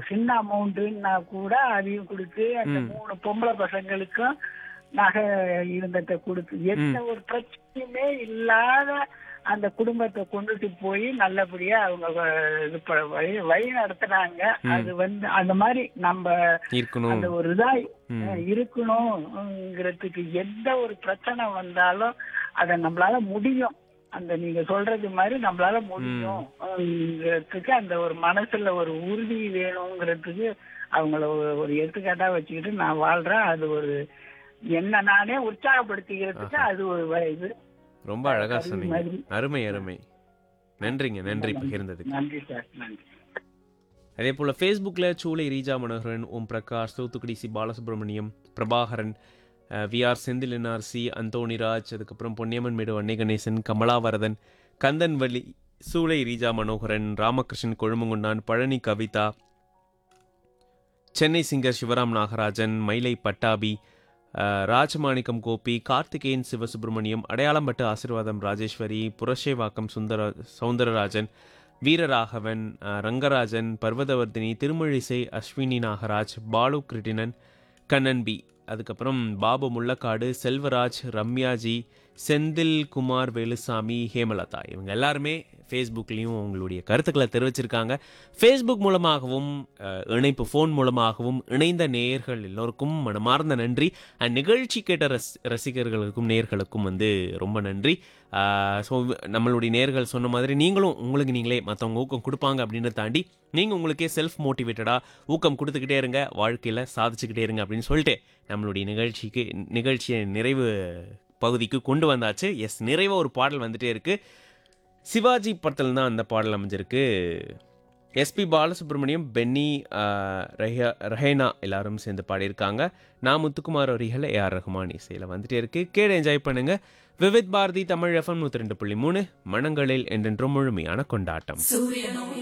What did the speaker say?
சின்ன அமௌண்ட்டுன்னா கூட அதையும் கொடுத்து அந்த மூணு பொம்பளை பசங்களுக்கும் நகை இருந்ததை கொடுத்து எந்த ஒரு பிரச்சனையுமே இல்லாத அந்த குடும்பத்தை கொண்டுட்டு போய் நல்லபடியா அவங்க வ- இது ப- வழி வழி நடத்துனாங்க அது வந்து அந்த மாதிரி நம்ம இருக்கணும் அந்த ஒரு இதா அஹ், இருக்கணும்ங்கிறதுக்கு எந்த ஒரு பிரச்சனை வந்தாலும் அத நம்மளால முடியும் அந்த நீங்க சொல்றது மாதிரி நம்மளால முடியும்ங்கிறதுக்கு அந்த ஒரு மனசுல ஒரு உறுதி வேணுங்கிறதுக்கு அவங்கள ஒரு- ஒரு எடுத்துக்காட்டா வச்சுக்கிட்டு நான் வாழ்றேன் அது ஒரு என்ன நானே உற்சாகப்படுத்திக்கிறதுக்கு அது ஒரு வ- இது ரொம்ப அழகா கருவி சொன்னீங்க மாதிரி. அருமை அருமை நன்றிங்க நன்றி பகிர்ந்ததுக்கு நன்றி சார் நன்றி அதே போல் ஃபேஸ்புக்கில் Choolai Reeja Manoharan Om Prakash Thoothukudi C Balasubramaniam Prabhakaran V R Senthil NRC Anthonyraj அதுக்கப்புறம் பொன்னியம்மன் மேடு வன்னி கணேசன் கமலாவரதன் கந்தன்வலி சூளை ரீஜா மனோகரன் ராமகிருஷ்ணன் கொழுமங்குண்டான் பழனி கவிதா சென்னை சிங்கர் சிவராம் நாகராஜன் மயிலை பட்டாபி அஹ், ராஜமாணிக்கம் கோபி கார்த்திகேயன் சிவசுப்பிரமணியம் அடையாளம்பட்டு ஆசீர்வாதம் ராஜேஸ்வரி புரஷேவாக்கம் சுந்தர சௌந்தரராஜன் வீரராகவன் அஹ், ரங்கராஜன் பர்வதவர்தினி திருமழிசை அஸ்வினி நாகராஜ் பாலு கிருட்டிணன் கண்ணன் பி அதுக்கப்புறம் பாபு முள்ளக்காடு செல்வராஜ் ரம்யாஜி செந்தில் குமார் வேலுசாமி ஹேமலதா இவங்க எல்லாருமே ஃபேஸ்புக்லேயும் அவங்களுடைய கருத்துக்களை தெரிவிச்சிருக்காங்க ஃபேஸ்புக் மூலமாகவும் அஹ், இணைப்பு ஃபோன் மூலமாகவும் இணைந்த நேயர்கள் எல்லோருக்கும் மனமார்ந்த நன்றி அண்ட் நிகழ்ச்சி கேட்ட ரஸ் ரசிகர்களுக்கும் நேயர்களுக்கும் வந்து ரொம்ப நன்றி ஸோ நம்மளுடைய நேர்கள் சொன்ன மாதிரி நீங்களும் உங்களுக்கு நீங்களே மற்றவங்க ஊக்கம் கொடுப்பாங்க அப்படின்றத தாண்டி நீங்கள் உங்களுக்கே செல்ஃப் மோட்டிவேட்டடாக ஊக்கம் கொடுத்துக்கிட்டே இருங்க வாழ்க்கையில் சாதிச்சுக்கிட்டே இருங்க அப்படின்னு சொல்லிட்டு நம்மளுடைய நிகழ்ச்சிக்கு நிகழ்ச்சியை நிறைவு பகுதிக்கு கொண்டு வந்தாச்சு எஸ் நிறைவாக ஒரு பாடல் வந்துட்டே இருக்கு சிவாஜி படத்தில் தான் அந்த பாடல் அமைஞ்சிருக்கு எஸ்பி பாலசுப்ரமணியம் பென்னி ஆஹ், ரஹ்யா ரஹேனா எல்லாரும் சேர்ந்து பாடியிருக்காங்க நான் முத்துக்குமார் அவர்கள் ஏஆர் ரஹ்மான் இசையில் வந்துட்டே இருக்கு கேடு என்ஜாய் பண்ணுங்க விவித் பாரதி தமிழ் எஃப்எம் நூற்றி ரெண்டு புள்ளி மூணு மனங்களில் என்றென்றும் முழுமையான கொண்டாட்டம் சூரியனும்